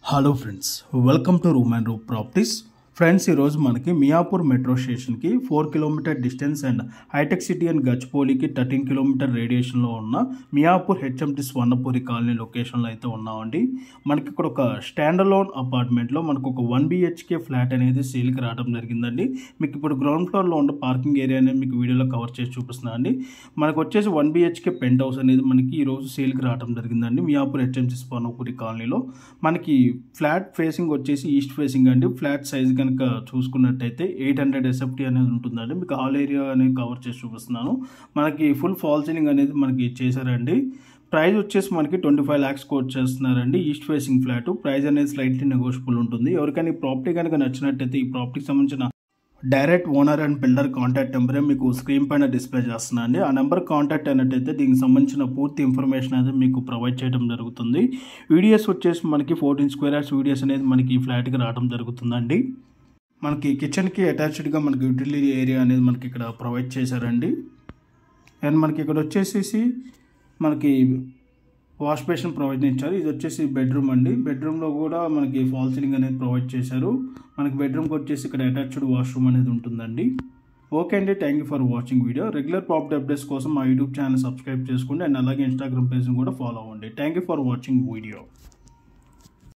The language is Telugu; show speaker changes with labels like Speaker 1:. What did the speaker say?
Speaker 1: hello friends welcome to room and roof properties friends ఈరోజు మనకి మియాపూర్ మెట్రో స్టేషన్కి four kilometre distance and hitech city and గచ్చిపోలికి థర్టీన్ కిలోమీటర్ రేడియేషన్లో ఉన్న మియాపూర్ హెచ్ఎంటి స్వర్ణపూరి కాలనీ లొకేషన్లో అయితే ఉన్నామండి మనకి ఇక్కడ ఒక స్టాండ్ అలోన్ అపార్ట్మెంట్లో మనకు ఒక వన్ బిహెచ్కే ఫ్లాట్ అనేది సేల్కి రావడం జరిగిందండి మీకు ఇప్పుడు గ్రౌండ్ ఫ్లోర్లో ఉన్న పార్కింగ్ ఏరియా అనేది మీకు వీడియోలో కవర్ చేసి చూపిస్తున్నాను అండి మనకు వచ్చేసి వన్ బిహెచ్కే పెంట్ హౌస్ అనేది మనకి ఈరోజు సేల్కి రావడం జరిగిందండి మియాపూర్ హెచ్ఎంసి స్వర్ణపూరి కాలనీలో మనకి ఫ్లాట్ ఫేసింగ్ వచ్చేసి ఈస్ట్ ఫేసింగ్ అండి ఫ్లాట్ సైజ్ కనుక చూసుకున్నట్టయితే ఎయిట్ హండ్రెడ్ ఎస్ఎఫ్టీ అనేది ఉంటుందండి మీకు హాల్ ఏరియా అనేది కవర్ చేసి చూపిస్తున్నాను మనకి ఫుల్ ఫాల్ సీలింగ్ అనేది మనకి చేశారండి ప్రైస్ వచ్చేసి మనకి ట్వంటీ ఫైవ్ ల్యాక్స్ కోట్ చేస్తున్నారండి ఈస్ట్ ఫేసింగ్ ఫ్లాట్ ప్రైస్ అనేది స్లైట్లీ నెగోషియబుల్ ఉంటుంది ఎవరికైనా ఈ ప్రాపర్టీ కనుక నచ్చినట్టయితే ఈ ప్రాపర్టీకి సంబంధించిన direct owner and builder contact నెంబరే మీకు స్క్రీన్ పైన డిస్ప్లే చేస్తున్నాను ఆ నెంబర్ కాంటాక్ట్ అయినట్టయితే దీనికి సంబంధించిన పూర్తి ఇన్ఫర్మేషన్ అనేది మీకు ప్రొవైడ్ చేయడం జరుగుతుంది వీడియోస్ వచ్చేసి మనకి ఫోర్టీన్ స్క్వేర్ యార్డ్స్ వీడియోస్ అనేది మనకి ఈ ఫ్లాట్కి రావడం జరుగుతుందండి మనకి కిచెన్కి అటాచ్డ్గా మనకి యూటిలిటీ ఏరియా అనేది మనకి ఇక్కడ ప్రొవైడ్ చేశారండి అండ్ మనకి ఇక్కడ వచ్చేసేసి మనకి వాష్ బేసిన్ ప్రొవైడ్ ఇచ్చారు ఇది వచ్చేసి బెడ్రూమ్ అండి బెడ్రూమ్లో కూడా మనకి ఫాల్ సీలింగ్ అనేది ప్రొవైడ్ చేశారు మనకి బెడ్రూమ్కి వచ్చేసి ఇక్కడ అటాచ్డ్ వాష్రూమ్ అనేది ఉంటుందండి ఓకే అండి thank you for watching video regular property updates కోసం మా యూట్యూబ్ ఛానల్ సబ్స్క్రైబ్ చేసుకోండి అండ్ అలాగే ఇన్స్టాగ్రామ్ పేజ్ని కూడా ఫాలో అవ్వండి thank you for watching video